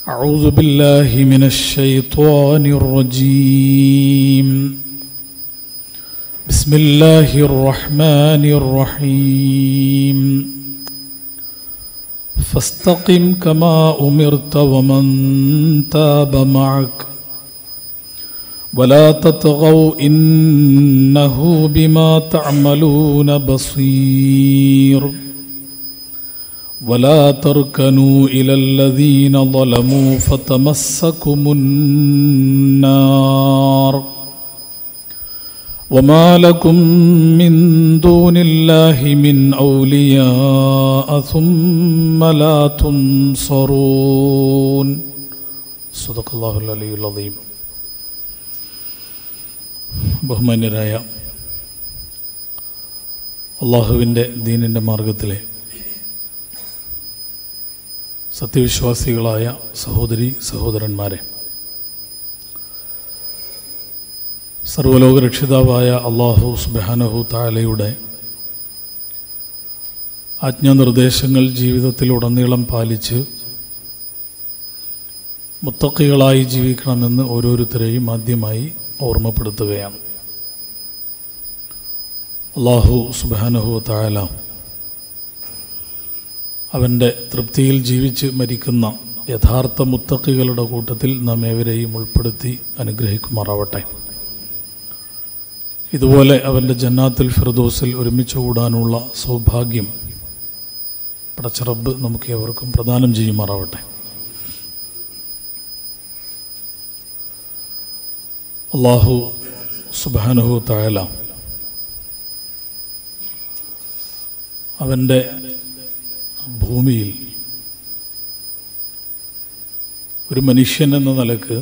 أعوذ بالله من الشيطان الرجيم بسم الله الرحمن الرحيم فاستقم كما أمرت ومن تاب معك ولا تطغوا إنه بما تعملون بصير ولا تركنوا إلى الذين ظلموا فتمسكم النار وما لكم من دون الله من أولياء ثم لا تنصرون صدق الله العلي العظيم ബഹുമാന്യരായ അള്ളാഹുവിൻ്റെ ദീനിൻ്റെ മാർഗത്തിലെ സത്യവിശ്വാസികളായ സഹോദരി സഹോദരന്മാരെ സർവലോക രക്ഷിതാവായ അള്ളാഹു സുബാനഹു താലയുടെ ആജ്ഞാനിർദ്ദേശങ്ങൾ ജീവിതത്തിലുടനീളം പാലിച്ച് മുത്തക്കികളായി ജീവിക്കണമെന്ന് ഓരോരുത്തരെയും ആദ്യമായി ഓർമ്മപ്പെടുത്തുകയാണ് അള്ളാഹു സുബാനഹു താല അവൻ്റെ തൃപ്തിയിൽ ജീവിച്ച് മരിക്കുന്ന യഥാർത്ഥ മുത്തക്കികളുടെ കൂട്ടത്തിൽ നാം ഏവരെയും ഉൾപ്പെടുത്തി അനുഗ്രഹിക്കുമാറാവട്ടെ ഇതുപോലെ അവൻ്റെ ജന്നാത്തിൽ ഫിർദോസിൽ ഒരുമിച്ച് കൂടാനുള്ള സൗഭാഗ്യം പടച്ചറബ് നമുക്ക് ഏവർക്കും പ്രദാനം ചെയ്യുമാറാവട്ടെ അള്ളാഹു സുബാനുഹു തായാല അവൻ്റെ ഭൂമിയിൽ ഒരു മനുഷ്യൻ എന്ന നിലക്ക്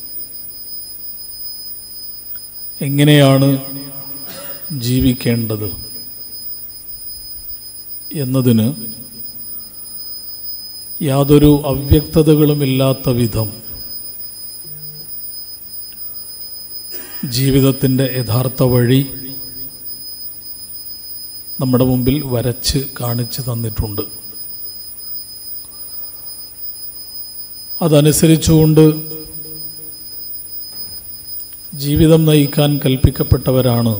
എങ്ങനെയാണ് ജീവിക്കേണ്ടത് എന്നതിന് യാതൊരു അവ്യക്തതകളുമില്ലാത്ത വിധം ജീവിതത്തിൻ്റെ യഥാർത്ഥ വഴി നമ്മുടെ മുമ്പിൽ വരച്ച് കാണിച്ചു തന്നിട്ടുണ്ട് അതനുസരിച്ചുകൊണ്ട് ജീവിതം നയിക്കാൻ കൽപ്പിക്കപ്പെട്ടവരാണ്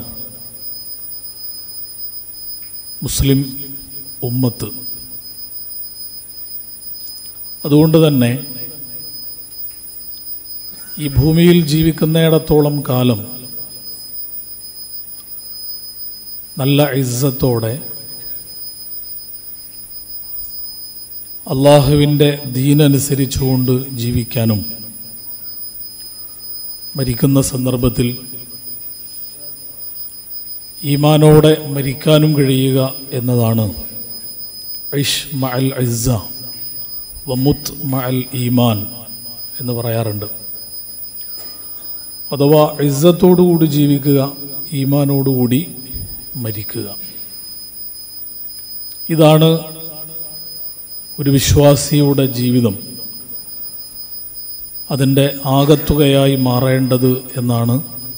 മുസ്ലിം ഉമ്മത്ത് അതുകൊണ്ട് തന്നെ ഈ ഭൂമിയിൽ ജീവിക്കുന്നിടത്തോളം കാലം നല്ല ഇസ്സത്തോടെ അള്ളാഹുവിൻ്റെ ദീനനുസരിച്ചുകൊണ്ട് ജീവിക്കാനും മരിക്കുന്ന സന്ദർഭത്തിൽ ഈമാനോടെ മരിക്കാനും കഴിയുക എന്നതാണ് ഐഷ് മഅൽ ഇസ്സ വമുത്ത് മഅൽ ഈമാൻ എന്ന് പറയാറുണ്ട് അഥവാ ഇസ്സത്തോടുകൂടി ജീവിക്കുക ഈമാനോടുകൂടി മരിക്കുക ഇതാണ് ഒരു വിശ്വാസിയുടെ ജീവിതം അതിൻ്റെ ആകത്തുകയായി മാറേണ്ടത് എന്നാണ്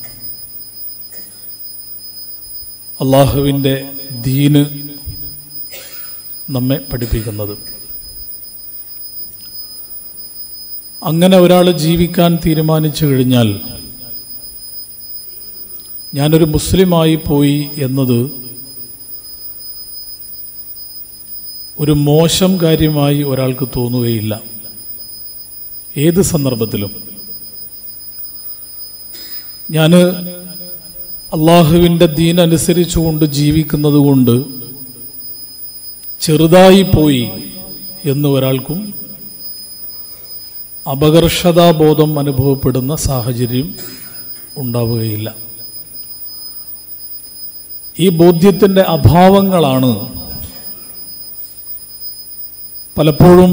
അള്ളാഹുവിൻ്റെ ദീന് നമ്മെ പഠിപ്പിക്കുന്നത് അങ്ങനെ ഒരാൾ ജീവിക്കാൻ തീരുമാനിച്ചു കഴിഞ്ഞാൽ ഞാനൊരു മുസ്ലിമായി പോയി എന്നത് ഒരു മോശം കാര്യമായി ഒരാൾക്ക് തോന്നുകയില്ല ഏത് സന്ദർഭത്തിലും ഞാൻ അള്ളാഹുവിൻ്റെ ദീൻ അനുസരിച്ചുകൊണ്ട് ജീവിക്കുന്നത് കൊണ്ട് ചെറുതായി പോയി എന്ന് ഒരാൾക്കും അപകർഷതാബോധം അനുഭവപ്പെടുന്ന സാഹചര്യം ഉണ്ടാവുകയില്ല ഈ ബോധ്യത്തിൻ്റെ അഭാവങ്ങളാണ് പലപ്പോഴും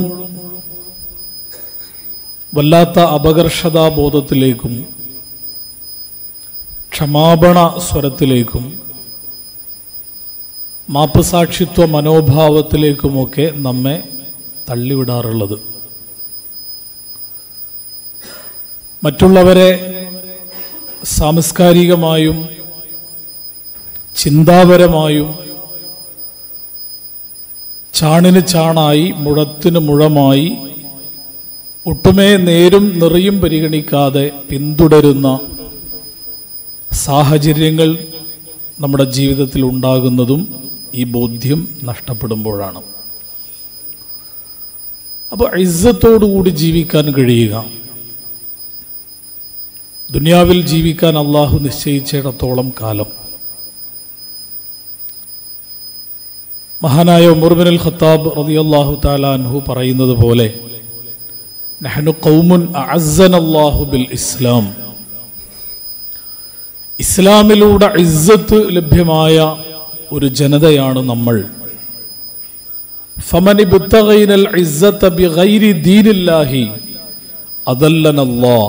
വല്ലാത്ത അപകർഷതാബോധത്തിലേക്കും ക്ഷമാപണ സ്വരത്തിലേക്കും മാപ്പസാക്ഷിത്വ മനോഭാവത്തിലേക്കുമൊക്കെ നമ്മെ തള്ളിവിടാറുള്ളത് മറ്റുള്ളവരെ സാംസ്കാരികമായും ചിന്താപരമായും ചാണിന് ചാണായി മുഴത്തിന് മുഴമായി ഒട്ടുമേ നേരും നിറയും പരിഗണിക്കാതെ പിന്തുടരുന്ന സാഹചര്യങ്ങൾ നമ്മുടെ ജീവിതത്തിൽ ഉണ്ടാകുന്നതും ഈ ബോധ്യം നഷ്ടപ്പെടുമ്പോഴാണ് അപ്പോൾ ഇസ്സത്തോടുകൂടി ജീവിക്കാൻ കഴിയുക ദുനിയാവിൽ ജീവിക്കാൻ അള്ളാഹു നിശ്ചയിച്ചിടത്തോളം കാലം മഹാനായ ഉമർബിൻ അൽ ഖത്താബ് റളിയല്ലാഹു തആല അൻഹു പറയുന്നത് പോലെ നഹ്നു ഖൗമുൻ അഅസ്സനല്ലാഹു ബിൽ ഇസ്ലാം ഇസ്ലാമിലൂടെ ഇസ്സത്ത് ലഭ്യമായ ഒരു ജനതയാണ് നമ്മൾ ഫമൻ ഇബ്തഗൈനൽ ഇസ്സത ബിഗൈരി ദീനില്ലാഹി അദല്ലനല്ലാഹ്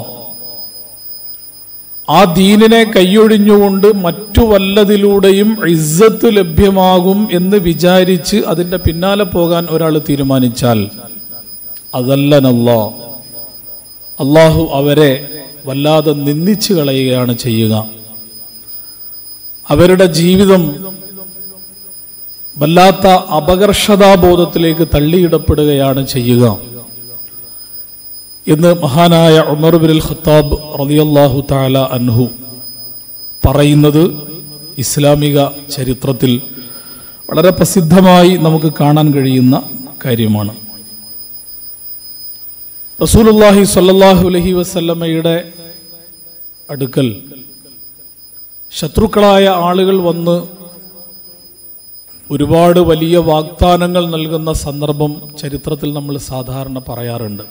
ആ ദീനിനെ കൈയൊഴിഞ്ഞുകൊണ്ട് മറ്റു വല്ലതിലൂടെയും ഇസ്സത്ത് ലഭ്യമാകും എന്ന് വിചാരിച്ച് അതിന്റെ പിന്നാലെ പോകാൻ ഒരാൾ തീരുമാനിച്ചാൽ അതല്ലനല്ലോ അള്ളാഹു അവരെ വല്ലാതെ നിന്ദിച്ചു കളയുകയാണ് ചെയ്യുക അവരുടെ ജീവിതം വല്ലാത്ത അപകർഷതാബോധത്തിലേക്ക് തള്ളിയിടപ്പെടുകയാണ് ചെയ്യുക എന്ന് മഹാനായ ഉമർ ബിൻ ഖത്താബ് റളിയല്ലാഹു തആല അൻഹു പറയുന്നത് ഇസ്ലാമിക ചരിത്രത്തിൽ വളരെ പ്രസിദ്ധമായി നമുക്ക് കാണാൻ കഴിയുന്ന കാര്യമാണ് റസൂലുള്ളാഹി സ്വല്ലല്ലാഹു അലൈഹി വസല്ലമയുടെ അടുക്കൽ ശത്രുക്കളായ ആളുകൾ വന്ന് ഒരുപാട് വലിയ വാഗ്ദാനങ്ങൾ നൽകുന്ന സന്ദർഭം ചരിത്രത്തിൽ നമ്മൾ സാധാരണ പറയാറുണ്ട്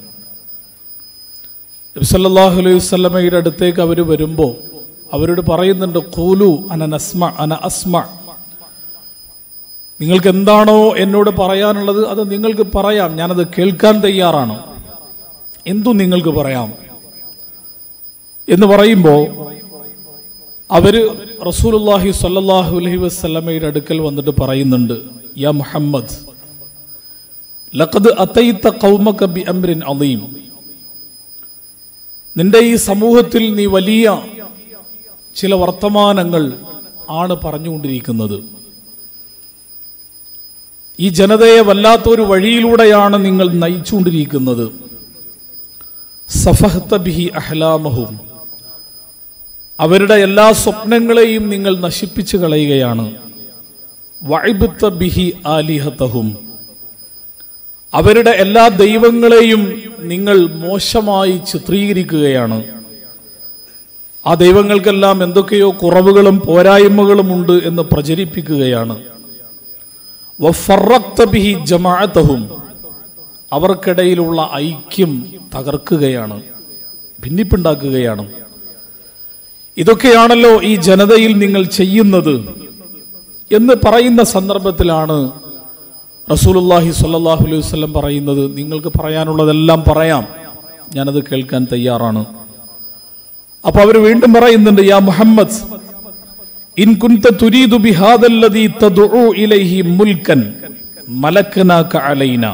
നബിസല്ലാഹു അലൈഹി വസ്ലമയുടെ അടുത്തേക്ക് അവർ വരുമ്പോൾ അവരോട് പറയുന്നുണ്ട് കൂലു അന നസ്മ അന അസ്മ നിങ്ങൾക്ക് എന്താണോ എന്നോട് പറയാനുള്ളത് അത് നിങ്ങൾക്ക് പറയാം ഞാനത് കേൾക്കാൻ തയ്യാറാണ് എന്തും നിങ്ങൾക്ക് പറയാം എന്ന് പറയുമ്പോൾ അവര് റസൂലുല്ലാഹി സ്വല്ലല്ലാഹു അലൈഹി വസല്ലമയുടെ അടുക്കൽ വന്നിട്ട് പറയുന്നുണ്ട് യാ മുഹമ്മദ് ലഖദ് അതൈത ഖൗമക ബി അംരിൻ അളീം നിന്റെ ഈ സമൂഹത്തിൽ നീ വലിയ ചില വർത്തമാനങ്ങൾ ആണ് പറഞ്ഞുകൊണ്ടിരിക്കുന്നത് ഈ ജനതയെ വല്ലാത്തൊരു വഴിയിലൂടെയാണ് നിങ്ങൾ നയിച്ചുകൊണ്ടിരിക്കുന്നത് സഫഹത്ത ബിഹി അഹ്ലാമഹും അവരുടെ എല്ലാ സ്വപ്നങ്ങളെയും നിങ്ങൾ നശിപ്പിച്ചു കളയുകയാണ് വൈബുത്ത ബിഹി ആലിഹത്തഹും അവരുടെ എല്ലാ ദൈവങ്ങളെയും നിങ്ങൾ മോശമായി ചിത്രീകരിക്കുകയാണ് ആ ദൈവങ്ങൾക്കെല്ലാം എന്തൊക്കെയോ കുറവുകളും പോരായ്മകളും ഉണ്ട് എന്ന് പ്രചരിപ്പിക്കുകയാണ് വഫറക്ത ബിഹി ജമാഅത്തഹും അവർക്കിടയിലുള്ള ഐക്യം തകർക്കുകയാണ് ഭിന്നിപ്പുണ്ടാക്കുകയാണ് ഇതൊക്കെയാണല്ലോ ഈ ജനതയിൽ നിങ്ങൾ ചെയ്യുന്നത് എന്ന് പറയുന്ന സന്ദർഭത്തിലാണ് റസൂലുല്ലാഹി സ്വല്ലല്ലാഹു അലൈഹി വസല്ലം പറയുന്നത് നിങ്ങൾക്ക് പറയാനുള്ളതെല്ലാം പറയാം ഞാനത് കേൾക്കാൻ തയ്യാറാണ് അപ്പൊ അവർ വീണ്ടും പറയുന്നുണ്ട് യാ മുഹമ്മദ് ഇൻ കുൻത തുരീദു ബിഹാദല്ലദീ തദ്ഉ ഇലൈഹി മുൽക്കൻ മലക്കനാക അലൈന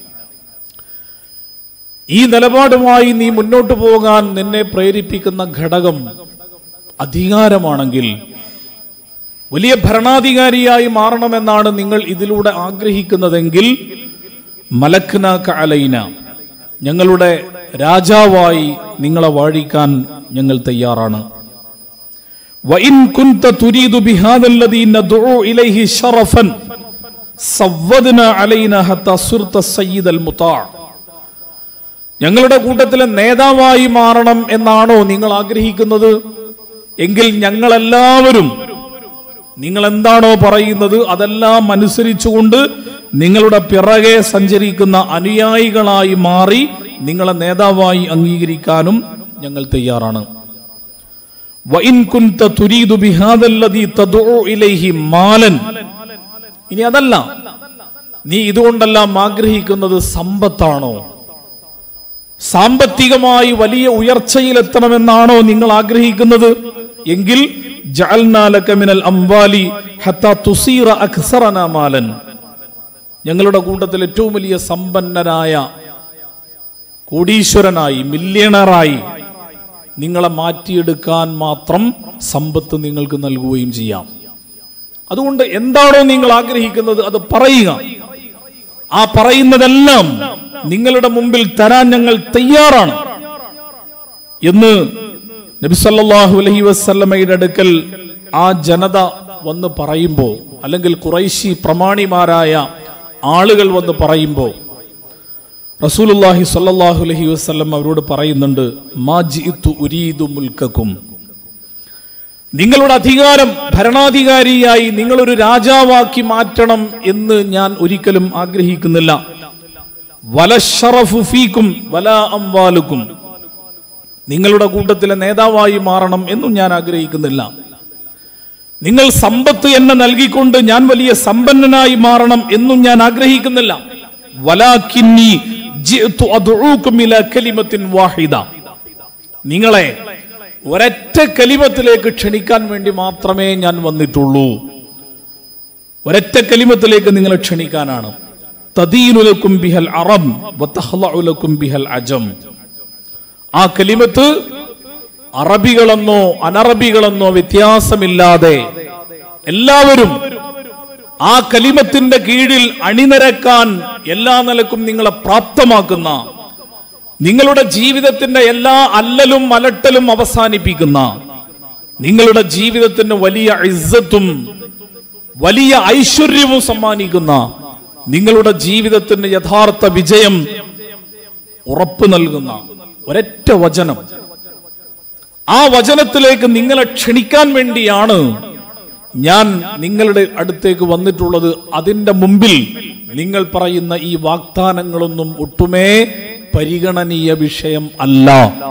ഈ നിലപാടുമായി നീ മുന്നോട്ട് പോകാൻ നിന്നെ പ്രേരിപ്പിക്കുന്ന ഘടകം അധികാരമാണെങ്കിൽ വലിയ ഭരണാധികാരിയായി മാറണമെന്നാണ് നിങ്ങൾ ഇതിലൂടെ ആഗ്രഹിക്കുന്നതെങ്കിൽ മലക്നാക്ക അലൈന ഞങ്ങളുടെ രാജാവായി നിങ്ങളെ വാഴിക്കാൻ ഞങ്ങൾ തയ്യാറാണ് വഇൻ കുൻത തുരീദു ബിഹാദല്ലദീ നദ്ഉ ഇലൈഹി ശറഫൻ സവ്വദ്ന അലൈന ഹത്ത സുർത സയ്യിദൽ മുതാ ഞങ്ങളുടെ കൂട്ടത്തിലെ നേതാവായി മാറണം എന്നാണോ നിങ്ങൾ ആഗ്രഹിക്കുന്നത് എങ്കിൽ ഞങ്ങളെല്ലാവരും നിങ്ങൾ എന്താണോ പറയുന്നത് അതെല്ലാം അനുസരിച്ചുകൊണ്ട് നിങ്ങളുടെ പിറകെ സഞ്ചരിക്കുന്ന അനുയായികളായി മാറി നിങ്ങളെ നേതാവായി അംഗീകരിക്കാനും ഞങ്ങൾ തയ്യാറാണ് വഇൻ കുൻത തുരീദു ബിഹാദല്ലദീ തദ്ഉ ഇലൈഹി മാലൻ ഇനി അതല്ല നീ ഇതുകൊണ്ടെല്ലാം ആഗ്രഹിക്കുന്നത് സമ്പത്താണോ സാമ്പത്തികമായി വലിയ ഉയർച്ചയിലെത്തണമെന്നാണോ നിങ്ങൾ ആഗ്രഹിക്കുന്നത് എങ്കിൽ ജഅൽനാലക മിനൽ അംവാലി ഹത്താ തുസീറ അക്സറന മാലൻ ഞങ്ങളുടെ കൂട്ടത്തിൽ ഏറ്റവും വലിയ സമ്പന്നനായ കോടീശ്വരനായി മില്യണറായി നിങ്ങളെ മാറ്റിയെടുക്കാൻ മാത്രം സമ്പത്ത് നിങ്ങൾക്ക് നൽകുകയും ചെയ്യാം അതുകൊണ്ട് എന്താണോ നിങ്ങൾ ആഗ്രഹിക്കുന്നത് അത് പറയുക ആ പറയുന്നതെല്ലാം നിങ്ങളുടെ മുമ്പിൽ തരാൻ ഞങ്ങൾ തയ്യാറാണ് എന്ന് നബി സല്ലല്ലാഹു അലൈഹി വസല്ലമയുടെ അടുക്കൽ ആ ജനത വന്ന് പറയുമ്പോൾ അല്ലെങ്കിൽ കുറൈശി പ്രമാണിമാരായ ആളുകൾ വന്ന് പറയുമ്പോൾ റസൂലുള്ളാഹി സ്വല്ലല്ലാഹു അലൈഹി വസല്ലം അവരോട് പറയുന്നുണ്ട് മാ ജിഇതു ഉരീദു മുൽക്കക്കും നിങ്ങളുടെ അധികാരം ഭരണാധികാരിയായി നിങ്ങളൊരു രാജാവാക്കി മാറ്റണം എന്ന് ഞാൻ ഒരിക്കലും ആഗ്രഹിക്കുന്നില്ല വലശറഫു ഫീക്കും വല അംവാലുക്കും നിങ്ങളുടെ കൂട്ടത്തിലെ നേതാവായി മാറണം എന്നും ഞാൻ ആഗ്രഹിക്കുന്നില്ല നിങ്ങൾ സമ്പത്ത് എന്നെ നൽകിക്കൊണ്ട് ഞാൻ വലിയ സമ്പന്നനായി മാറണം എന്നും ഞാൻ ആഗ്രഹിക്കുന്നില്ല വലാക്കിന്നി ജിഅ്തു അദ്ഉക്കും ഇലാ കലിമത്തിൻ വാഹിദ നിങ്ങളെ ഒരൊറ്റ കലിമത്തിലേക്ക് ക്ഷണിക്കാൻ വേണ്ടി മാത്രമേ ഞാൻ വന്നിട്ടുള്ളൂ ഒരൊറ്റ കലിമത്തിലേക്ക് നിങ്ങളെ ക്ഷണിക്കാനാണ് തദീനുലക്കും ബിഹൽ അറം വതഹ്ലഉലക്കും ബിഹൽ അജം ആ കലിമത്ത് അറബികളെന്നോ അനറബികളെന്നോ വ്യത്യാസമില്ലാതെ എല്ലാവരും ആ കലിമത്തിന്റെ കീഴിൽ അണിനിരക്കാൻ എല്ലാ നിലക്കും നിങ്ങളെ പ്രാപ്തമാക്കുന്ന നിങ്ങളുടെ ജീവിതത്തിന്റെ എല്ലാ അല്ലലും അലട്ടലും അവസാനിപ്പിക്കുന്ന നിങ്ങളുടെ ജീവിതത്തിന് വലിയ ഇസ്സത്തും വലിയ ഐശ്വര്യവും സമ്മാനിക്കുന്ന നിങ്ങളുടെ ജീവിതത്തിന് യഥാർത്ഥ വിജയം ഉറപ്പ് നൽകുന്ന ഒരൊറ്റ വചനം ആ വചനത്തിലേക്ക് നിങ്ങളെ ക്ഷണിക്കാൻ വേണ്ടിയാണ് ഞാൻ നിങ്ങളുടെ അടുത്തേക്ക് വന്നിട്ടുള്ളത് അതിന്റെ മുമ്പിൽ നിങ്ങൾ പറയുന്ന ഈ വാഗ്ദാനങ്ങളൊന്നും ഒട്ടുമേ പരിഗണനീയ വിഷയം അല്ല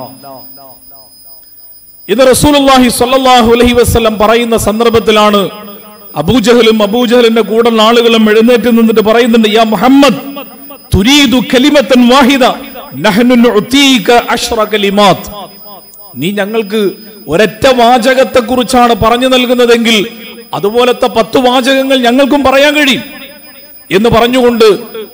ഇത് റസൂലുള്ളാഹി സ്വല്ലല്ലാഹു അലൈഹി വസല്ലം പറയുന്ന സന്ദർഭത്തിലാണ് അബൂജഹലും അബൂജഹലിന്റെ കൂടെ ആളുകളും എഴുന്നേറ്റ് നിന്നിട്ട് പറയുന്നുണ്ട് യാ മുഹമ്മദ് തുരീദു കലിമത്തൻ വാഹിദ നഹ്നു നുഅതീക അശ്റ കലിമാത്ത് നീ ഞങ്ങൾക്ക് ഒരൊറ്റ വാചകത്തെ കുറിച്ചാണ് പറഞ്ഞു നൽകുന്നതെങ്കിൽ അതുപോലത്തെ പത്ത് വാചകങ്ങൾ ഞങ്ങൾക്കും പറയാൻ കഴിയും എന്ന് പറഞ്ഞുകൊണ്ട്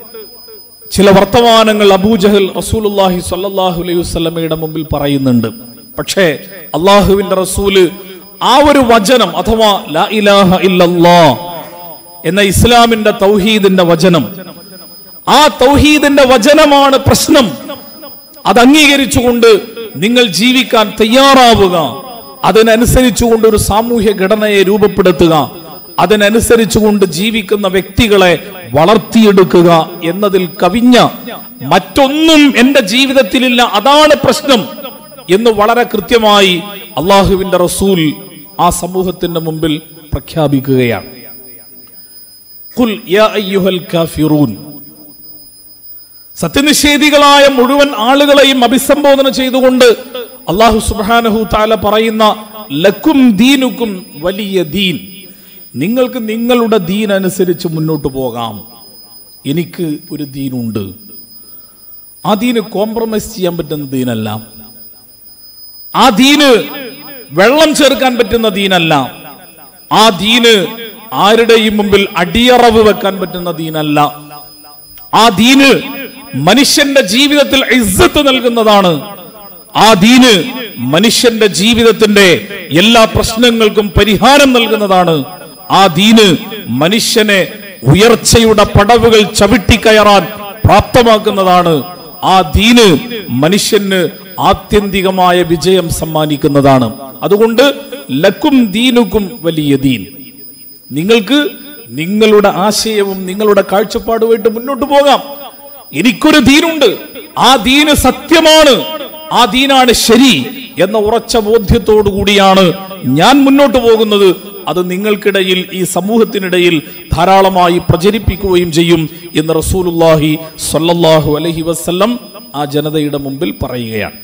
ചില വർത്തമാനങ്ങൾ അബൂജഹൽ റസൂലുല്ലാഹി സ്വല്ലല്ലാഹു അലൈഹി വസല്ലമയുടെ മുമ്പിൽ പറയുന്നുണ്ട് പക്ഷേ അള്ളാഹുവിന്റെ റസൂല് ആ ഒരു വചനം അഥവാ ലാ ഇലാഹ ഇല്ലല്ലാ എന്ന ഇസ്ലാമിന്റെ തൗഹീദിന്റെ വചനം ആ തൗഹീദിന്റെ വചനമാണ് പ്രശ്നം അത് അംഗീകരിച്ചുകൊണ്ട് നിങ്ങൾ ജീവിക്കാൻ തയ്യാറാവുക അതിനനുസരിച്ചുകൊണ്ട് ഒരു സാമൂഹ്യ ഘടനയെ രൂപപ്പെടുത്തുക അതിനനുസരിച്ചുകൊണ്ട് ജീവിക്കുന്ന വ്യക്തികളെ വളർത്തിയെടുക്കുക എന്നതിൽ കവിഞ്ഞ മറ്റൊന്നും എന്റെ ജീവിതത്തിലില്ല അതാണ് പ്രശ്നം എന്ന് വളരെ കൃത്യമായി അള്ളാഹുവിന്റെ റസൂൽ ആ സമൂഹത്തിന്റെ മുമ്പിൽ പ്രഖ്യാപിക്കുകയാണ് ഖുൽ യാ അയ്യുഹൽ കാഫിറൂൻ സത്യനിഷേധികളായ മുഴുവൻ ആളുകളെയും അഭിസംബോധന ചെയ്തുകൊണ്ട് അള്ളാഹു സുബ്ഹാനഹു താല പറയുന്ന ലക്കും ദീനുക്കും വലിയ ദീൻ നിങ്ങൾക്ക് നിങ്ങളുടെ ദീൻ അനുസരിച്ച് മുന്നോട്ട് പോകാം എനിക്ക് ഒരു ദീനുണ്ട് ആ ദീന് കോംപ്രമൈസ് ചെയ്യാൻ പറ്റുന്ന ദീനല്ല ആ ദീന് വെള്ളം ചേർക്കാൻ പറ്റുന്ന ദീനല്ല ആ ദീന് ആരുടെയും മുമ്പിൽ അടിയറവ് വെക്കാൻ പറ്റുന്ന ദീനല്ല ആ ദീന് മനുഷ്യന്റെ ജീവിതത്തിൽ ഇസ്സത്ത് നൽകുന്നതാണ് ആ ദീന് മനുഷ്യന്റെ ജീവിതത്തിന്റെ എല്ലാ പ്രശ്നങ്ങൾക്കും പരിഹാരം നൽകുന്നതാണ് ആ ദീന് മനുഷ്യനെ ഉയർച്ചയുടെ പടവുകൾ ചവിട്ടിക്കയറാൻ പ്രാപ്തമാക്കുന്നതാണ് ആ ദീന് മനുഷ്യന് ആത്യന്തികമായ വിജയം സമ്മാനിക്കുന്നതാണ് അതുകൊണ്ട് ലക്കും ദീനുക്കും വലിയ ദീൻ നിങ്ങൾക്ക് നിങ്ങളുടെ ആശയവും നിങ്ങളുടെ കാഴ്ചപ്പാടുമായിട്ട് മുന്നോട്ട് പോകാം എനിക്കൊരു ദീനുണ്ട് ആ ദീന് സത്യമാണ് ആ ദീനാണ് ശരി എന്ന ഉറച്ച ബോധ്യത്തോടു കൂടിയാണ് ഞാൻ മുന്നോട്ട് പോകുന്നത് അത് നിങ്ങൾക്കിടയിൽ ഈ സമൂഹത്തിനിടയിൽ ധാരാളമായി പ്രചരിപ്പിക്കുകയും ചെയ്യും എന്ന് റസൂലുല്ലാഹി സ്വല്ലല്ലാഹു അലൈഹി വസല്ലം ആ ജനതയുടെ മുമ്പിൽ പറയുകയാണ്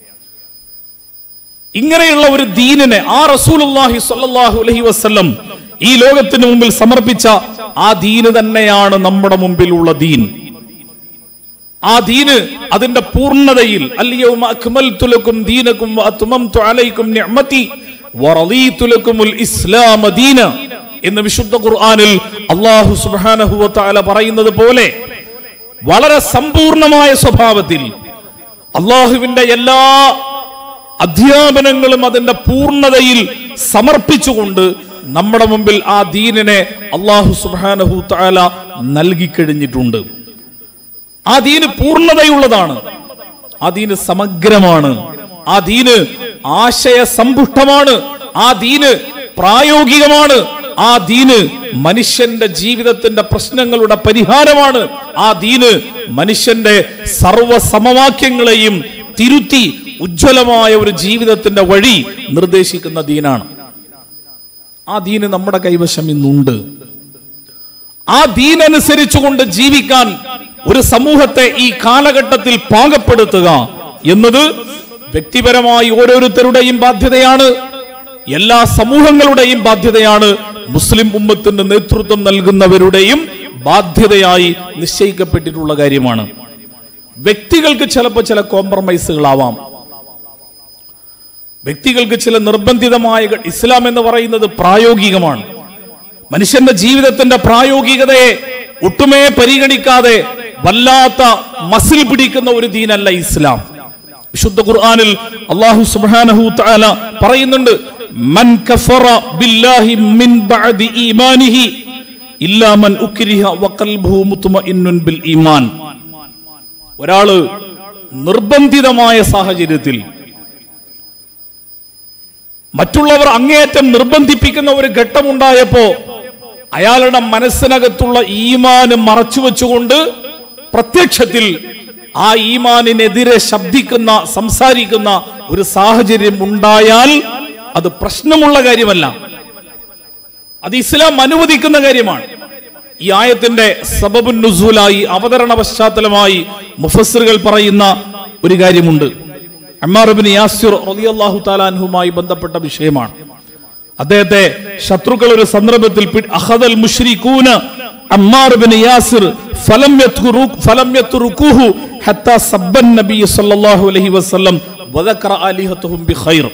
ഇങ്ങനെയുള്ള ഒരു ദീനിനെ ആ റസൂലുല്ലാഹി സ്വല്ലല്ലാഹു അലൈഹി വസല്ലം ഈ ലോകത്തിന് മുമ്പിൽ സമർപ്പിച്ച ആ ദീന് തന്നെയാണ് നമ്മുടെ മുമ്പിലുള്ള ദീൻ ആ ദീന് അതിന്റെ പൂർണ്ണതയിൽ അല്ലയൗമ അക്മൽതു ലക്കും ദീനക്കും വഅത്മംതു അലൈക്കും നിഅമതി വറദീതു ലക്കുമുൽ ഇസ്ലാമ ദീന എന്ന് വിശുദ്ധ ഖുർആനിൽ അല്ലാഹു സുബ്ഹാനഹു വ തആല പറയുന്നത് പോലെ വളരെ സമ്പൂർണമായ സ്വഭാവത്തിൽ അള്ളാഹുവിന്റെ എല്ലാ അധ്യാപനങ്ങളും അതിന്റെ പൂർണ്ണതയിൽ സമർപ്പിച്ചുകൊണ്ട് നമ്മുടെ മുമ്പിൽ ആ ദീനിനെ അള്ളാഹു സുബാനഹു താല നൽകിക്കഴിഞ്ഞിട്ടുണ്ട് ആ ദീന് പൂർണ്ണതയുള്ളതാണ് ആ ദീന് സമഗ്രമാണ് ആ ദീന് ആശയ സമ്പുഷ്ടമാണ് ആ ദീന് പ്രായോഗികമാണ് ആ ദീന് മനുഷ്യന്റെ ജീവിതത്തിന്റെ പ്രശ്നങ്ങളുടെ പരിഹാരമാണ് ആ ദീന് മനുഷ്യന്റെ സർവ സമവാക്യങ്ങളെയും തിരുത്തി ഉജ്ജ്വലമായ ഒരു ജീവിതത്തിന്റെ വഴി നിർദ്ദേശിക്കുന്ന ദീനാണ് ആ ദീന് നമ്മുടെ കൈവശം ഇന്നുണ്ട് ആ ദീനനുസരിച്ചുകൊണ്ട് ജീവിക്കാൻ ഒരു സമൂഹത്തെ ഈ കാലഘട്ടത്തിൽ പാകപ്പെടുത്തുക എന്നത് വ്യക്തിപരമായി ഓരോരുത്തരുടെയും ബാധ്യതയാണ് എല്ലാ സമൂഹങ്ങളുടെയും ബാധ്യതയാണ് മുസ്ലിം ഉമ്മത്തിന് നേതൃത്വം നൽകുന്നവരുടെയും ബാധ്യതയായി നിശ്ചയിക്കപ്പെട്ടിട്ടുള്ള കാര്യമാണ് വ്യക്തികൾക്ക് ചിലപ്പോൾ ചില കോംപ്രമൈസുകളാവാം വ്യക്തികൾക്ക് ചില നിർബന്ധിതമായ ഘ- ഇസ്ലാം എന്ന് പറയുന്നത് പ്രായോഗികമാണ് മനുഷ്യന്റെ ജീവിതത്തിന്റെ പ്രായോഗികതയെ ഒട്ടുമേ പരിഗണിക്കാതെ വല്ലാത്ത മസിൽ പിടിക്കുന്ന ഒരു ദീനല്ല ഇസ്ലാം വിശുദ്ധ ഖുർആനിൽ അല്ലാഹു സുബ്ഹാനഹു തആല പറയുന്നുണ്ട് മൻ കഫറ ബില്ലാഹി മിൻ ബഅദി ഈമാനിഹി ഇല്ലാ മൻ ഉക്രിഹ വഖൽബുഹു മുത്മഇന്നുൻ ബിൽ ഈമാൻ ഒരാള് നിർബന്ധിതമായ സാഹചര്യത്തിൽ മറ്റുള്ളവർ അങ്ങേയറ്റം നിർബന്ധിപ്പിക്കുന്ന ഒരു ഘട്ടമുണ്ടായപ്പോ അയാളുടെ മനസ്സിനകത്തുള്ള ഈമാന് മറച്ചു വെച്ചുകൊണ്ട് പ്രത്യക്ഷത്തിൽ ആ ഈമാനിനെതിരെ ശബ്ദിക്കുന്ന സംസാരിക്കുന്ന ഒരു സാഹചര്യം ഉണ്ടായാൽ അത് പ്രശ്നമുള്ള കാര്യമല്ല അത് ഇസ്ലാം അനുവദിക്കുന്ന കാര്യമാണ് ഈ ആയത്തിന്റെ സബബുൻ നുസൂലായി അവതരണ പശ്ചാത്തലമായി മുഫസ്സിറുകൾ പറയുന്ന ഒരു കാര്യമുണ്ട് അമ്മാറുബിൻ യാസിർ റളിയല്ലാഹു താലാൻഹുമായി ബന്ധപ്പെട്ട വിഷയമാണ് അദ്ദേഹത്തെ ശത്രുക്കൾ ഒരു സന്ദർഭത്തിൽ പി- അഖദൽ മുശ്രികൂന അമ്മാർ ബിൻ യാസിർ ഫലം യത്കുറു ഫലം യത്റുകുഹു ഹത്താ സബ്ബൻ നബി സല്ലല്ലാഹു അലൈഹി വസല്ലം വദക്കറ ആലിഹത്തുഹും ബിഖൈർ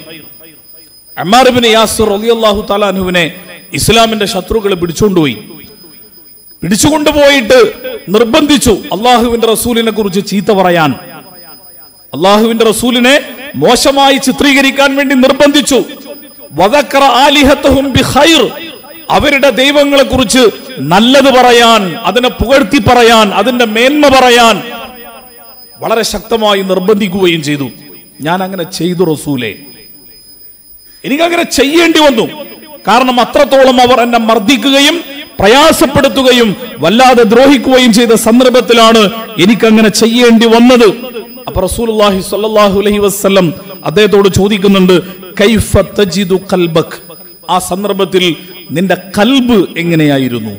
അമ്മാർ ബിൻ യാസിർ റളിയല്ലാഹു തആലാഹുവിനെ ഇസ്ലാമിന്റെ ശത്രുക്കൾ പിടിച്ചുകൊണ്ടുപോയി പിടിച്ചുകൊണ്ടുപോയിട്ട് നിർബന്ധിച്ചു അള്ളാഹുവിന്റെ റസൂലിനെ കുറിച്ച് ചീത്ത പറയാൻ അള്ളാഹുവിന്റെ റസൂലിനെ മോശമായി ചിത്രീകരിക്കാൻ വേണ്ടി നിർബന്ധിച്ചു വദക്കറ ആലിഹത്തഹും ബിഖൈർ അവരുടെ ദൈവങ്ങളെ കുറിച്ച് നല്ലത് പറയാൻ അതിനെ പുകഴ്ത്തി പറയാൻ അതിന്റെ മേന്മ പറയാൻ വളരെ ശക്തമായി നിർബന്ധിക്കുകയും ചെയ്തു ഞാൻ അങ്ങനെ ചെയ്തു റസൂലെ എനിക്കങ്ങനെ ചെയ്യേണ്ടി വന്നു കാരണം അത്രത്തോളം അവർ എന്നെ മർദ്ദിക്കുകയും പ്രയാസപ്പെടുത്തുകയും വല്ലാതെ ദ്രോഹിക്കുകയും ചെയ്ത സന്ദർഭത്തിലാണ് എനിക്കങ്ങനെ ചെയ്യേണ്ടി വന്നത് അപ്പൊ റസൂലുള്ളാഹി സ്വല്ലല്ലാഹു അലൈഹി വസല്ലം അദ്ദേഹത്തോട് ചോദിക്കുന്നുണ്ട് കൈഫ തജിദു ഖൽബക് ആ സന്ദർഭത്തിൽ നിന്റെ കൽബ് എങ്ങനെയായിരുന്നു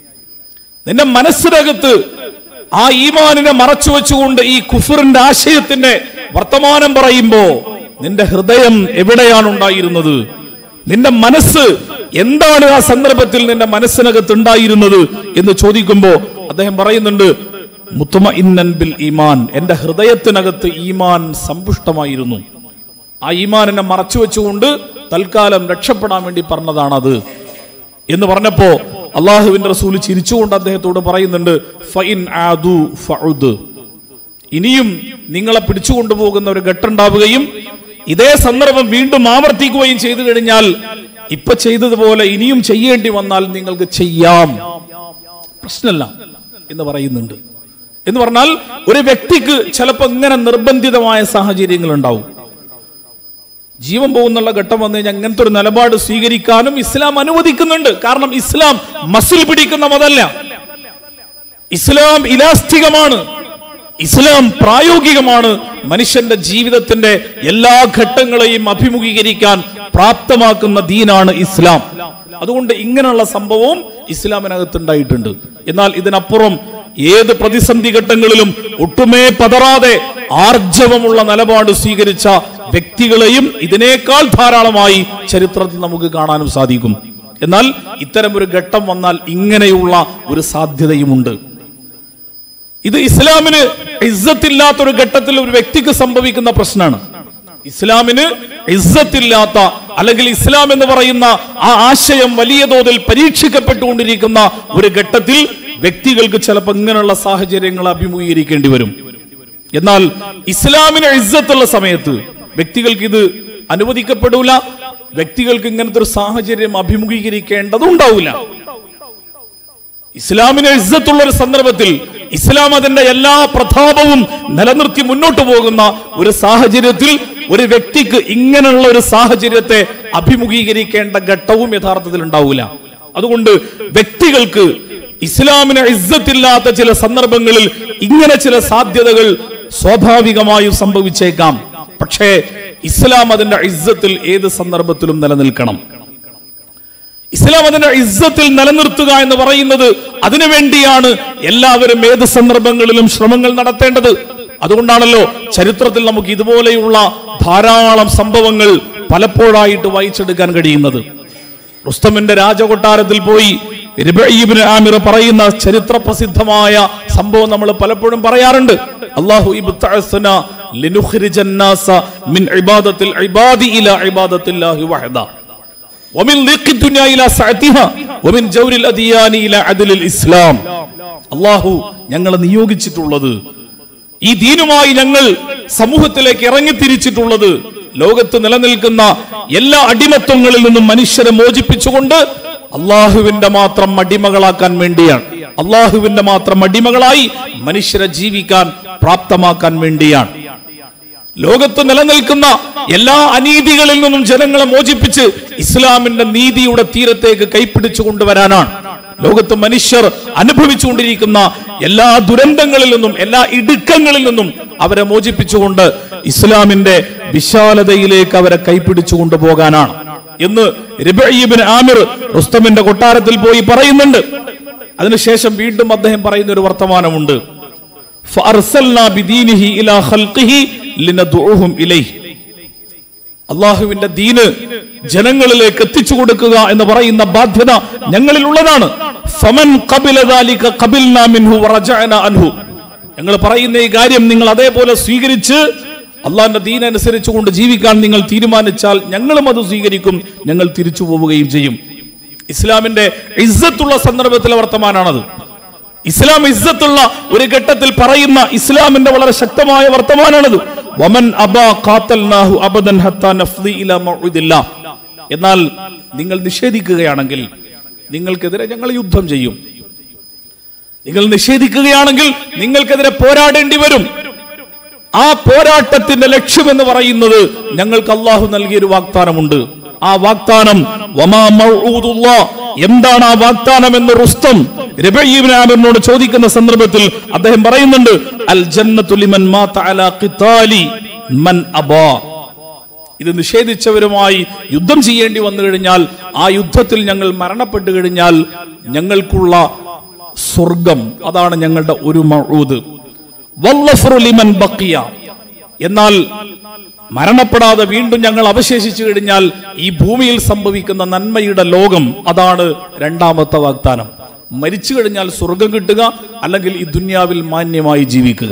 നിന്റെ മനസ്സിനകത്ത് ആ ഈമാനിനെ മറച്ചു വെച്ചുകൊണ്ട് ഈ കുഫറിന്റെ ആശയത്തിന്റെ വർത്തമാനം പറയുമ്പോ നിന്റെ ഹൃദയം എവിടെയാണ് ഉണ്ടായിരുന്നത് നിന്റെ മനസ്സ് എന്താണ് ആ സന്ദർഭത്തിൽ നിന്റെ മനസ്സിനകത്ത് ഉണ്ടായിരുന്നത് എന്ന് ചോദിക്കുമ്പോ അദ്ദേഹം പറയുന്നുണ്ട് മുത്തുമ ഇന്നൻ ബിൽ ഈമാൻ എന്റെ ഹൃദയത്തിനകത്ത് ഈമാൻ സമ്പുഷ്ടമായിരുന്നു ആ ഈമാനിനെ മറച്ചു വെച്ചുകൊണ്ട് തൽക്കാലം രക്ഷപ്പെടാൻ വേണ്ടി പറഞ്ഞതാണത് എന്ന് പറഞ്ഞപ്പോ അള്ളാഹുവിന്റെ റസൂൽ ചിരിച്ചുകൊണ്ട് അദ്ദേഹത്തോട് പറയുന്നുണ്ട് ഫൈൻ ആദു ഫഉദ് ഇനിയും നിങ്ങളെ പിടിച്ചുകൊണ്ടുപോകുന്ന ഒരു ഘട്ടുണ്ടാവുകയും ഇതേ സന്ദർഭം വീണ്ടും ആവർത്തിക്കുകയും ചെയ്തു കഴിഞ്ഞാൽ ഇപ്പൊ ചെയ്തതുപോലെ ഇനിയും ചെയ്യേണ്ടി വന്നാൽ നിങ്ങൾക്ക് ചെയ്യാം പ്രശ്നമല്ല എന്ന് പറയുന്നുണ്ട് എന്ന് പറഞ്ഞാൽ ഒരു വ്യക്തിക്ക് ചിലപ്പോൾ ഇങ്ങനെ നിർബന്ധിതമായ സാഹചര്യങ്ങൾ ഉണ്ടാവും ജീവൻ പോകുന്നുള്ള ഘട്ടം വന്നു കഴിഞ്ഞാൽ അങ്ങനത്തെ ഒരു നിലപാട് സ്വീകരിക്കാനും ഇസ്ലാം അനുവദിക്കുന്നുണ്ട് കാരണം ഇസ്ലാം മസിൽ പിടിക്കുന്ന മതല്ല ഇസ്ലാം ഇലാസ്തികമാണ് ഇസ്ലാം പ്രായോഗികമാണ് മനുഷ്യന്റെ ജീവിതത്തിന്റെ എല്ലാ ഘട്ടങ്ങളെയും അഭിമുഖീകരിക്കാൻ പ്രാപ്തമാക്കുന്ന ദീനാണ് ഇസ്ലാം അതുകൊണ്ട് ഇങ്ങനെയുള്ള സംഭവവും ഇസ്ലാമിനകത്ത് ഉണ്ടായിട്ടുണ്ട് എന്നാൽ ഇതിനപ്പുറം ഏത് പ്രതിസന്ധി ഘട്ടങ്ങളിലും ഒട്ടുമേ പതറാതെ ആർജവമുള്ള നിലപാട് സ്വീകരിച്ച വ്യക്തികളെയും ഇതിനേക്കാൾ ധാരാളമായി ചരിത്രത്തിൽ നമുക്ക് കാണാനും സാധിക്കും എന്നാൽ ഇത്തരം ഒരു ഘട്ടം വന്നാൽ ഇങ്ങനെയുള്ള ഒരു സാധ്യതയുമുണ്ട് ഇത് ഇസ്ലാമിന് ഇസ്സത്തില്ലാത്ത ഒരു ഘട്ടത്തിൽ ഒരു വ്യക്തിക്ക് സംഭവിക്കുന്ന പ്രശ്നമാണ് ഇസ്ലാമിന് ഇസ്സത്തില്ലാത്ത അല്ലെങ്കിൽ ഇസ്ലാം എന്ന് പറയുന്ന ആ ആശയം വലിയ തോതിൽ പരീക്ഷിക്കപ്പെട്ടുകൊണ്ടിരിക്കുന്ന ഒരു ഘട്ടത്തിൽ വ്യക്തികൾക്ക് ചിലപ്പോൾ ഇങ്ങനെയുള്ള സാഹചര്യങ്ങൾ അഭിമുഖീകരിക്കേണ്ടി വരും എന്നാൽ ഇസ്ലാമിന് ഇസ്സത്തുള്ള സമയത്ത് വ്യക്തികൾക്ക് ഇത് അനുവദിക്കപ്പെടൂല വ്യക്തികൾക്ക് ഇങ്ങനത്തെ ഒരു സാഹചര്യം അഭിമുഖീകരിക്കേണ്ടതുണ്ടാവില്ല ഇസ്ലാമിന് ഇസ്സത്തുള്ള ഒരു സന്ദർഭത്തിൽ ഇസ്ലാം അതിന്റെ എല്ലാ പ്രതാപവും നിലനിർത്തി മുന്നോട്ട് പോകുന്ന ഒരു സാഹചര്യത്തിൽ ഒരു വ്യക്തിക്ക് ഇങ്ങനെയുള്ള ഒരു സാഹചര്യത്തെ അഭിമുഖീകരിക്കേണ്ട ഘട്ടവും യഥാർത്ഥത്തിൽ ഉണ്ടാവില്ല അതുകൊണ്ട് വ്യക്തികൾക്ക് ഇസ്ലാമിന് ഇസ്സത്തില്ലാത്ത ചില സന്ദർഭങ്ങളിൽ ഇങ്ങനെ ചില സാധ്യതകൾ സ്വാഭാവികമായും സംഭവിച്ചേക്കാം പക്ഷേ ഇസ്ലാം അതിന്റെ ഇസ്സത്തിൽ ഏത് സന്ദർഭത്തിലും നിലനിൽക്കണം ഇസ്ലാം അതിന്റെ ഇസ്സത്തിൽ നിലനിർത്തുക എന്ന് പറയുന്നത് അതിനുവേണ്ടിയാണ് എല്ലാവരും ഏത് സന്ദർഭങ്ങളിലും ശ്രമങ്ങൾ നടത്തേണ്ടത് അതുകൊണ്ടാണല്ലോ ചരിത്രത്തിൽ നമുക്ക് ഇതുപോലെയുള്ള ധാരാളം സംഭവങ്ങൾ പലപ്പോഴായിട്ട് വായിച്ചെടുക്കാൻ കഴിയുന്നത് റുസ്തമിന്റെ രാജകൊട്ടാരത്തിൽ പോയി റിബഈബിന് ആമിർ പറയുന്ന ചരിത്ര പ്രസിദ്ധമായ സംഭവം നമ്മൾ പലപ്പോഴും പറയാറുണ്ട് അല്ലാഹു ഇബ്തഅസ്ന ലിനുഖ്രിജൻ നാസ മിൻ ഇബാദത്തിൽ ഇബാദി ഇലാ ഇബാദത്തില്ലാഹി വഹദ ومن ضيق الدنيا الى سعتها ومن جور الاديان الى عدل الاسلام അല്ലാഹു ഞങ്ങളെ നിയോഗിച്ചിട്ടുള്ളത് ഈ ദീനുമായി ഞങ്ങൾ സമൂഹത്തിലേക്ക് ഇറങ്ങിത്തിരിച്ചിട്ടുള്ളത് ലോകത്ത് നിലനിൽക്കുന്ന എല്ലാ അടിമത്വങ്ങളിൽ നിന്നും മനുഷ്യരെ മോചിപ്പിച്ചുകൊണ്ട് അള്ളാഹുവിന്റെ മാത്രം അടിമകളാക്കാൻ വേണ്ടിയാണ് അള്ളാഹുവിന്റെ മാത്രം അടിമകളായി മനുഷ്യരെ ജീവിക്കാൻ പ്രാപ്തമാക്കാൻ വേണ്ടിയാണ് ലോകത്ത് നിലനിൽക്കുന്ന എല്ലാ അനീതികളിൽ നിന്നും ജനങ്ങളെ മോചിപ്പിച്ച് ഇസ്ലാമിന്റെ നീതിയുടെ തീരത്തേക്ക് കൈപ്പിടിച്ചു കൊണ്ടുവരാനാണ് ലോകത്ത് മനുഷ്യർ അനുഭവിച്ചുകൊണ്ടിരിക്കുന്ന എല്ലാ ദുരന്തങ്ങളിൽ നിന്നും എല്ലാ ഇടുക്കങ്ങളിൽ നിന്നും അവരെ മോചിപ്പിച്ചുകൊണ്ട് ഇസ്ലാമിന്റെ വിശാലതയിലേക്ക് അവരെ കൈപ്പിടിച്ചു കൊണ്ടുപോകാനാണ് എന്ന് റിബീബിൻ ആമിർ റുസ്തമിന്റെ കൊട്ടാരത്തിൽ പോയി പറയുന്നുണ്ട് അതിനുശേഷം വീണ്ടും അദ്ദേഹം പറയുന്ന ഒരു വർത്തമാനമുണ്ട് فأرسلنا بدينه إلى خلقه لندعوهم إليه അള്ളാഹുവിന്റെ ദീന് ജനങ്ങളിലേക്ക് എത്തിച്ചു കൊടുക്കുക എന്ന് പറയുന്ന ബാധ്യത ഞങ്ങളിൽ ഉള്ളതാണ് ഫമൻ ഖബില ദാലിക ഖബിൽനാ മിൻഹു വറജഅന അൻഹു ഞങ്ങൾ പറയുന്ന ഈ കാര്യം നിങ്ങൾ അതേപോലെ സ്വീകരിച്ച് അള്ളാഹിന്റെ ദീൻ അനുസരിച്ചുകൊണ്ട് ജീവിക്കാൻ നിങ്ങൾ തീരുമാനിച്ചാൽ ഞങ്ങളും അത് സ്വീകരിക്കും ഞങ്ങൾ തിരിച്ചു പോവുകയും ചെയ്യും ഇസ്ലാമിന്റെ ഇസ്സത്തുള്ള സന്ദർഭത്തിലെ വർത്തമാനാണത് ഇസ്ലാം ഇസ്സത്തുള്ള ഒരു ഘട്ടത്തിൽ പറയുന്ന ഇസ്ലാമിന്റെ വളരെ ശക്തമായ വർത്തമാനാണത് വമൻ അബാ ഖാത്തൽനാഹു അബദൻ ഹത്താ നഫ്ദി ഇലാ മൗഇദില്ലാ എന്നാൽ നിങ്ങൾ നിഷേധിക്കുകയാണെങ്കിൽ നിങ്ങൾക്കെതിരെ ഞങ്ങൾ യുദ്ധം ചെയ്യും നിങ്ങൾ നിഷേധിക്കുകയാണെങ്കിൽ നിങ്ങൾക്കെതിരെ പോരാടേണ്ടി വരും ആ പോരാട്ടത്തിന്റെ ലക്ഷ്യം എന്ന് പറയുന്നത് ഞങ്ങൾക്ക് അള്ളാഹു നൽകിയ ഒരു വാഗ്ദാനമുണ്ട് ആ വാഗ്ദാനം വമാ മൗഊദുല്ലാ. എന്താണ് ആ വാഗ്ദാനം എന്ന് റുസ്തം രബീബിൻ ആമിറിനോട് ചോദിക്കുന്ന സന്ദർഭത്തിൽ അദ്ദേഹം പറയുന്നുണ്ട് അൽ ജന്നത്തു ലിമൻ മാത അലാ ഖിതാലി മൻ അബാ ഇത് നിഷേധിച്ചവരുമായി യുദ്ധം ചെയ്യേണ്ടി വന്നു കഴിഞ്ഞാൽ ആ യുദ്ധത്തിൽ ഞങ്ങൾ മരണപ്പെട്ടു കഴിഞ്ഞാൽ ഞങ്ങൾക്കുള്ള സ്വർഗം അതാണ് ഞങ്ങളുടെ ഒരു മഴൂത് വല്ലഫ്റു ലിമൻ ബക്കിയ എന്നാൽ മരണപ്പെടാതെ വീണ്ടും ഞങ്ങൾ അവശേഷിച്ചു കഴിഞ്ഞാൽ ഈ ഭൂമിയിൽ സംഭവിക്കുന്ന നന്മയുടെ ലോകം അതാണ് രണ്ടാമത്തെ വാഗ്ദാനം മരിച്ചു കഴിഞ്ഞാൽ സ്വർഗം കിട്ടുക അല്ലെങ്കിൽ ഈ ദുന്യാവിൽ മാന്യമായി ജീവിക്കുക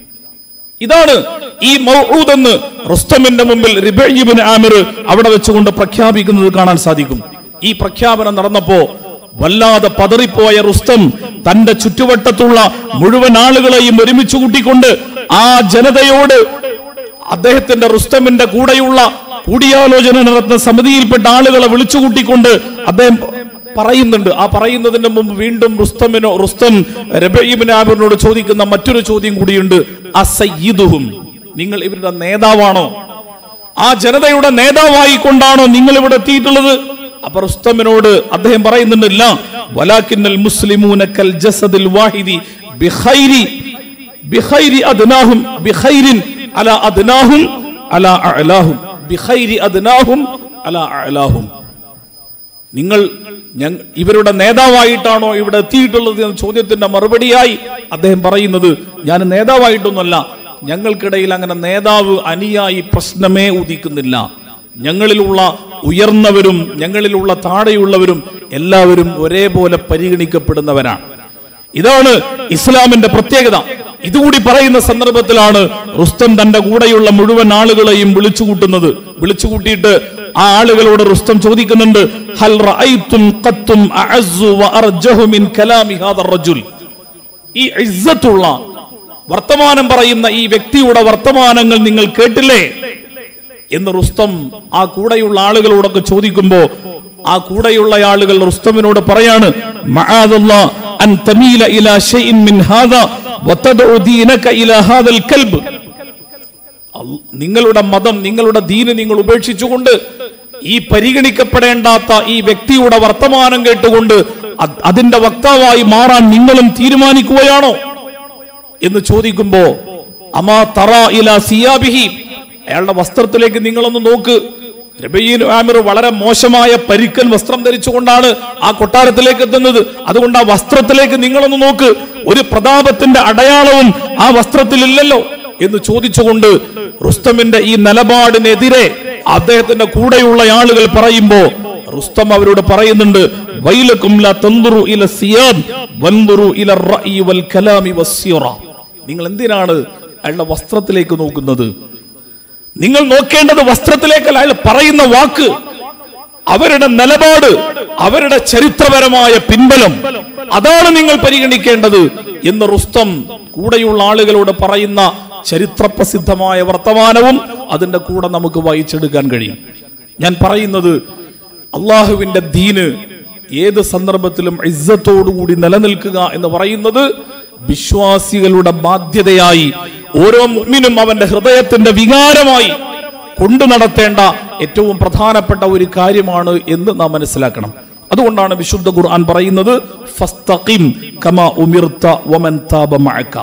ഇതാണ് ഈ മൗഊദ് എന്ന് റുസ്തമിന്റെ മുമ്പിൽ റിബൈബിൻ ആമിർ അവിടെ വെച്ചുകൊണ്ട് പ്രഖ്യാപിക്കുന്നത് കാണാൻ സാധിക്കും ഈ പ്രഖ്യാപനം നടന്നപ്പോ വല്ലാതെ പതറിപ്പോയ റുസ്തം തന്റെ ചുറ്റുവട്ടത്തുള്ള മുഴുവൻ ആളുകളെയും ഒരുമിച്ച് കൂട്ടിക്കൊണ്ട് ആ ജനതയോട് അദ്ദേഹത്തിന്റെ റുസ്തമിന്റെ കൂടെയുള്ള കൂടിയാലോചന നടത്തുന്ന സമിതിയിൽപ്പെട്ട ആളുകളെ വിളിച്ചു കൂട്ടിക്കൊണ്ട് അദ്ദേഹം പറയുന്നുണ്ട് ആ പറയുന്നതിന് മുമ്പ് വീണ്ടും റുസ്തമിനോ റുസ്തം രബീബിൻ ആബിറിനോട് ചോദിക്കുന്ന മറ്റൊരു ചോദ്യം കൂടിയുണ്ട് അസയ്യിദുഹും നിങ്ങൾ ഇവരുടെ നേതാവാണോ ആ ജനതയുടെ നേതാവായി കൊണ്ടാണോ നിങ്ങൾ ഇവിടെ എത്തിയിട്ടുള്ളത് അപ്പൊ റുസ്തമിനോട് അദ്ദേഹം പറയുന്നുണ്ട് ഇല്ല വലാക്കിന്നൽ മുസ്ലിമൂന കൽ ജസദിൽ വാഹിദി ബിഖൈരി ബിഖൈരി അദ്നാഹും ബിഖൈരിൻ അല അദ്നാഹും അല അഅലാഹും ബിഖൈരി അദ്നാഹും അല അഅലാഹും നിങ്ങൾ ഞങ്ങ ഇവരുടെ നേതാവായിട്ടാണോ ഇവിടെ എത്തിയിട്ടുള്ളത് എന്ന ചോദ്യത്തിന്റെ മറുപടിയായി അദ്ദേഹം പറയുന്നത് ഞാൻ നേതാവായിട്ടൊന്നുമല്ല ഞങ്ങൾക്കിടയിൽ അങ്ങനെ നേതാവ് അനുയായി പ്രശ്നമേ ഉദിക്കുന്നില്ല ഞങ്ങളിലുള്ള ഉയർന്നവരും ഞങ്ങളിലുള്ള താഴെയുള്ളവരും എല്ലാവരും ഒരേപോലെ പരിഗണിക്കപ്പെടുന്നവരാണ് ഇതാണ് ഇസ്ലാമിന്റെ പ്രത്യേകത ഇതുകൂടി പറയുന്ന സന്ദർഭത്തിലാണ് റുസ്തം തന്റെ കൂടെയുള്ള മുഴുവൻ ആളുകളെയും വിളിച്ചു കൂട്ടുന്നത് വിളിച്ചു കൂട്ടിയിട്ട് ആ ആളുകളോട് റുസ്തം ചോദിക്കുന്നുണ്ട് ഹൽ റഅയ്തും ഖത്തും അഅസ്സു വഅർജഹു മിൻ കലാമി ഹാദർ റജുൽ ഈ ഇസ്സത്തുള്ള വർത്തമാനം പറയുന്ന ഈ വ്യക്തിയുടെ വർത്തമാനങ്ങൾ നിങ്ങൾ കേട്ടില്ലേ എന്ന് റുസ്തം ആ കൂടെയുള്ള ആളുകളോടൊക്കെ ചോദിക്കുമ്പോ ആ കൂടെയുള്ള ആളുകൾ റുസ്തമിനോട് പറയാണ് മആദല്ലാ അൻ തമീല ഇലാ ഷൈഇൻ മിൻ ഹാദാ വതദഉ ദീനക ഇലാ ഹാദൽ കൽബ് അൽ- നിങ്ങളുടെ മതം നിങ്ങളുടെ ദീന് നിങ്ങൾ ഉപേക്ഷിച്ചുകൊണ്ട് ഈ പരിഗണിക്കപ്പെടേണ്ടാത്ത ഈ വ്യക്തിയുടെ വർത്തമാനം കേട്ടുകൊണ്ട് അത് അതിന്റെ വക്താവായി മാറാൻ നിങ്ങളും തീരുമാനിക്കുകയാണോ എന്ന് ചോദിക്കുമ്പോ അമാ തറ ഇല സിയാബിഹി അയാളുടെ വസ്ത്രത്തിലേക്ക് നിങ്ങളൊന്ന് നോക്ക് രബീൻ ആമിർ വളരെ മോശമായ പരിക്കൻ വസ്ത്രം ധരിച്ചുകൊണ്ടാണ് ആ കൊട്ടാരത്തിലേക്ക് എത്തുന്നത് അതുകൊണ്ട് ആ വസ്ത്രത്തിലേക്ക് നിങ്ങളൊന്ന് നോക്ക് ഒരു പ്രതാപത്തിന്റെ അടയാളവും ആ വസ്ത്രത്തിൽ ഇല്ലല്ലോ എന്ന് ചോദിച്ചുകൊണ്ട് റുസ്തമിന്റെ ഈ നിലപാടിനെതിരെ അദ്ദേഹത്തിന്റെ കൂടെയുള്ള ആളുകൾ പറയുമ്പോ റുസ്തം അവരോട് പറയുന്നുണ്ട് വൈലക്കും ലാ തൻദുറു ഇല സിയാൻ വൻദുറു ഇല റഅയി വൽ കലാമി വസ്സിറ നിങ്ങൾ എന്തിനാണ് അയാളുടെ വസ്ത്രത്തിലേക്ക് നോക്കുന്നത് നിങ്ങൾ നോക്കേണ്ടത് വസ്ത്രത്തിലേക്കല്ല അയാൾ പറയുന്ന വാക്ക് അവരുടെ നിലപാട് അവരുടെ ചരിത്രപരമായ പിൻബലം അതാണ് നിങ്ങൾ പരിഗണിക്കേണ്ടത് എന്ന് റുസ്തം കൂടെയുള്ള ആളുകളോട് പറയുന്ന ചരിത്രപ്രസിദ്ധമായ വർത്തമാനവും അതിന്റെ കൂടെ നമുക്ക് വായിച്ചെടുക്കാൻ കഴിയും ഞാൻ പറയുന്നത് അള്ളാഹുവിന്റെ ദീന് ഏത് സന്ദർഭത്തിലും ഇസ്സത്തോടുകൂടി നിലനിൽക്കുക എന്ന് പറയുന്നത് വിശ്വാസികളുടെ ബാധ്യതയായി ഓരോ മുഅ്മിനും അവന്റെ ഹൃദയത്തിന്റെ വികാരമായി കൊണ്ടു നടത്തേണ്ട ഏറ്റവും പ്രധാനപ്പെട്ട ഒരു കാര്യമാണ് എന്ന് നാം മനസ്സിലാക്കണം അതുകൊണ്ടാണ് വിശുദ്ധ ഖുർആൻ പറയുന്നത് ഫസ്തഖിം കമാ ഉമിർത വമൻ താബ മഅക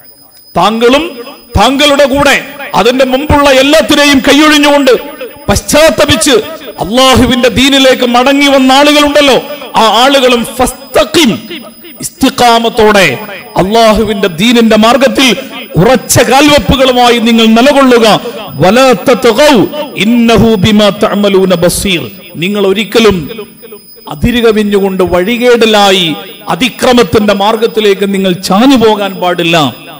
താങ്കളും താങ്കളുടെ കൂടെ അതിന്റെ മുമ്പുള്ള എല്ലാത്തിനെയും കൈയൊഴിഞ്ഞുകൊണ്ട് പശ്ചാത്തപിച്ച് അള്ളാഹുവിന്റെ ദീനിലേക്ക് മടങ്ങി വന്ന ആളുകളുണ്ടല്ലോ ആ ആളുകളും ഫസ്തഖിം ഇസ്തിഖാമത്തോടെ അള്ളാഹുവിന്റെ ദീനിന്റെ മാർഗത്തിൽ ഉറച്ച കാൽവെപ്പുകളുമായി നിങ്ങൾ നിലകൊള്ളുക വലാ തത്ഗൗ ഇന്നഹു ബിമാ തഅമലൂന ബസീർ നിങ്ങൾ ഒരിക്കലും അതിരുകവിഞ്ഞുകൊണ്ട് വഴികേടിലായി അതിക്രമത്തിന്റെ മാർഗത്തിലേക്ക് നിങ്ങൾ ചാഞ്ഞു പോകാൻ പാടില്ല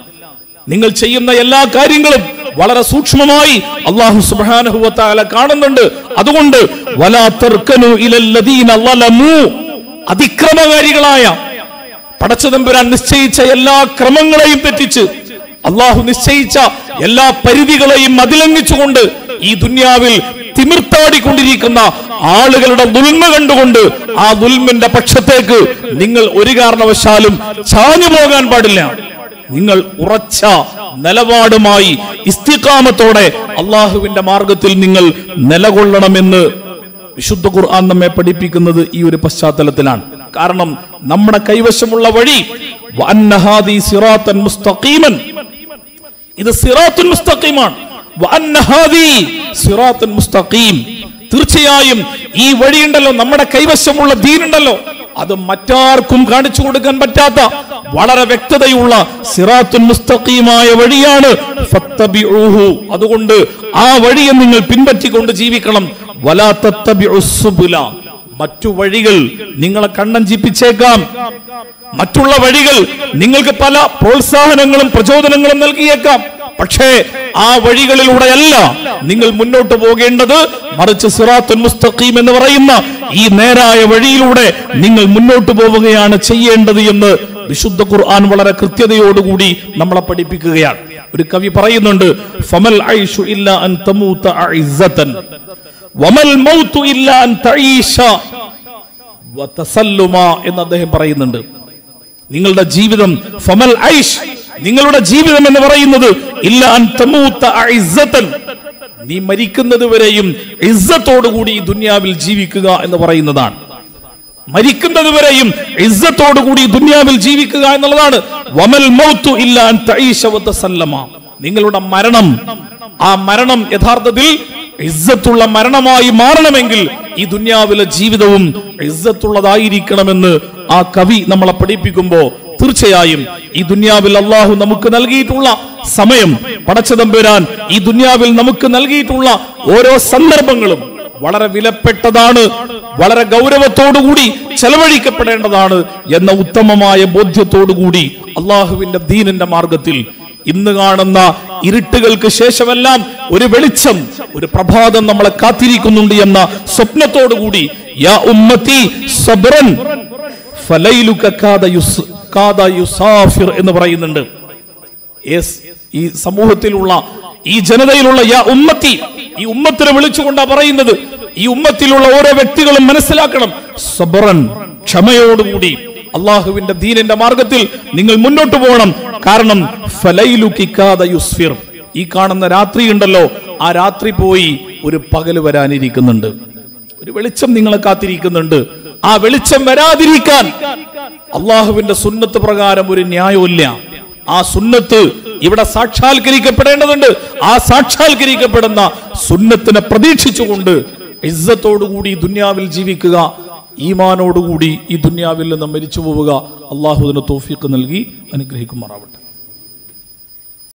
നിങ്ങൾ ചെയ്യുന്ന എല്ലാ കാര്യങ്ങളും വളരെ സൂക്ഷ്മമായി അള്ളാഹു സുബ്ഹാനഹു വ തആല കാണുന്നുണ്ട് അതുകൊണ്ട് വലാ തർക്കനു ഇലല്ലദീന ളലമു അതിക്രമകാരികളായ പടച്ചതമ്പുരാൻ നിശ്ചയിച്ച എല്ലാ ക്രമങ്ങളെയും തെറ്റിച്ച് അള്ളാഹു നിശ്ചയിച്ച എല്ലാ പരിധികളെയും അതിലംഘിച്ചുകൊണ്ട് ഈ ദുന്യാവിൽ തിമിർത്താടിക്കൊണ്ടിരിക്കുന്ന ആളുകളുടെ ദുൽമ കണ്ടുകൊണ്ട് ആ ദുൽമിന്റെ പക്ഷത്തേക്ക് നിങ്ങൾ ഒരു കാരണവശാലും ചാഞ്ഞു പോകാൻ പാടില്ല നിങ്ങൾ ഉറച്ച നിലപാടുമായി ഇസ്തിക്കാമത്തോടെ അള്ളാഹുവിന്റെ മാർഗത്തിൽ നിങ്ങൾ നിലകൊള്ളണമെന്ന് വിശുദ്ധ ഖുർആൻ നമ്മെ പഠിപ്പിക്കുന്നത് ഈ ഒരു പശ്ചാത്തലത്തിലാണ് കാരണം നമ്മുടെ കൈവശമുള്ള വഴി വഅന്ന ഹാദി സിറാത്തൻ മുസ്തഖീമൻ ഇത് സിറാത്തുൽ മുസ്തഖീമാണ് വഅന്ന ഹാദി സിറാത്തുൽ മുസ്തഖീം തീർച്ചയായും ഈ വഴിയുണ്ടല്ലോ നമ്മുടെ കൈവശമുള്ള ദീനുണ്ടല്ലോ അത് മറ്റാർക്കും കാണിച്ചു കൊടുക്കാൻ പറ്റാത്ത വളരെ വ്യക്തതയുള്ള സിറാത്തുൽ മുസ്തഖീമായ വഴിയാണ് ഫത്തബിഊഹു അതുകൊണ്ട് ആ വഴിയെ നിങ്ങൾ പിൻപറ്റിക്കൊണ്ട് ജീവിക്കണം വലാ തത്തബിഉസ് സുബുല മറ്റു വഴികൾ നിങ്ങളെ കണ്ണഞ്ചിപ്പിച്ചേക്കാം മറ്റുള്ള വഴികൾ നിങ്ങൾക്ക് പല പ്രോത്സാഹനങ്ങളും പ്രചോദനങ്ങളും നൽകിയേക്കാം പക്ഷേ ആ വഴികളിലൂടെയല്ല നിങ്ങൾ മുന്നോട്ട് പോകേണ്ടത് മറിച്ച് സിറാത്തുൽ മുസ്തഖീം എന്ന് പറയുന്ന ഈ നേരായ വഴിയിലൂടെ നിങ്ങൾ മുന്നോട്ട് പോവുകയാണ് ചെയ്യേണ്ടത് എന്ന് വിശുദ്ധ ഖുർആൻ വളരെ കൃത്യതയോടുകൂടി നമ്മളെ പഠിപ്പിക്കുകയാണ് ഒരു കവി പറയുന്നുണ്ട് ഫമൽ ഐഷു ഇല്ല അൻ തമൂത അഇസ്സതൻ വമൽ മൗതു ഇല്ല അൻ തഈഷ വതസല്ലുമ എന്ന് അദ്ദേഹം പറയുന്നുണ്ട് നിങ്ങളുടെ ജീവിതം ഫമൽ ഐഷ് നിങ്ങളുടെ ജീവിതം എന്ന് പറയുന്നത് ഇല്ല അൻ തമൂത്ത അഇസ്സതൻ നീ മരിക്കുന്നത് വരെയും ഇസ്സത്തോടുകൂടി ഈ ദുന്യാവിൽ ജീവിക്കുക എന്ന് പറയുന്നതാണ് മരിക്കുന്നത് വരെയും ഇസ്സത്തോടുകൂടി ഈ ദുന്യാവിൽ ജീവിക്കുക എന്നുള്ളതാണ് വമൽ മൗത്തു ഇല്ല അൻ തഈഷ വതസല്ലമ നിങ്ങളുടെ മരണം ആ മരണം യഥാർത്ഥത്തിൽ ഇസ്സത്തുള്ള മരണമായി മാറണമെങ്കിൽ ഈ ദുന്യാവിലെ ജീവിതവും ഇസ്സത്തുള്ളതായിരിക്കണമെന്ന് ആ കവി നമ്മളെ പഠിപ്പിക്കുമ്പോ തീർച്ചയായും ഈ ദുന്യാവിൽ അള്ളാഹു നമുക്ക് നൽകിയിട്ടുള്ള സമയം പടച്ചതമ്പുരാൻ ഈ ദുന്യാവിൽ നമുക്ക് നൽകിയിട്ടുള്ള ഓരോ സന്ദർഭങ്ങളും വളരെ വിലപ്പെട്ടതാണ് വളരെ ഗൗരവത്തോടുകൂടി ചെലവഴിക്കപ്പെടേണ്ടതാണ് എന്ന ഉത്തമമായ ബോധ്യത്തോടുകൂടി അള്ളാഹുവിന്റെ ദീനിന്റെ മാർഗത്തിൽ ഇന്ന് കാണുന്ന ഇരുട്ടുകൾക്ക് ശേഷമെല്ലാം ഒരു വെളിച്ചം ഒരു പ്രഭാതം നമ്മളെ കാത്തിരിക്കുന്നുണ്ട് എന്ന സ്വപ്നത്തോടുകൂടി യാ ഉമ്മത്തി സബ്രൻ ഫലൈലുക കാദ യുസ് കാദ യുസാഫിർ എന്ന് പറയുന്നുണ്ട് യെസ് ഈ സമൂഹത്തിലുള്ള ഈ ജനതയിലുള്ള യാ ഉമ്മത്തി ഈ ഉമ്മത്തിനെ വിളിച്ചുകൊണ്ടാ പറയുന്നത് ഈ ഉമ്മത്തിലുള്ള ഓരോ വ്യക്തികളും മനസ്സിലാക്കണം സബറൻ ക്ഷമയോടുകൂടി അള്ളാഹുവിന്റെ ദീനിന്റെ മാർഗത്തിൽ നിങ്ങൾ മുന്നോട്ട് പോകണം കാരണം ഫലൈലു കിക്കാത യുസ്ഫിർ ഈ കാണുന്ന രാത്രി ഉണ്ടല്ലോ ആ രാത്രി പോയി ഒരു പകല് വരാനിരിക്കുന്നുണ്ട് ഒരു വെളിച്ചം നിങ്ങളെ കാത്തിരിക്കുന്നുണ്ട് ആ വെളിച്ചം വരാതിരിക്കാൻ അള്ളാഹുവിന്റെ സുന്നത്ത് പ്രകാരം ഒരു ന്യായമില്ല ആ സുന്നത്ത് ഇവിടെ സാക്ഷാത്കരിക്കപ്പെടേണ്ടതുണ്ട് ആ സാക്ഷാത്കരിക്കപ്പെടുന്ന സുന്നത്തിനെ പ്രതീക്ഷിച്ചുകൊണ്ട് ഇസ്സത്തോടുകൂടി ഈ ദുന്യാവിൽ ജീവിക്കുക ഈമാനോടുകൂടി ഈ ദുന്യാവിൽ നിന്ന് മരിച്ചു പോവുക അള്ളാഹുദിന് തോഫീക്ക് നൽകി അനുഗ്രഹിക്കുമാറാവട്ടെ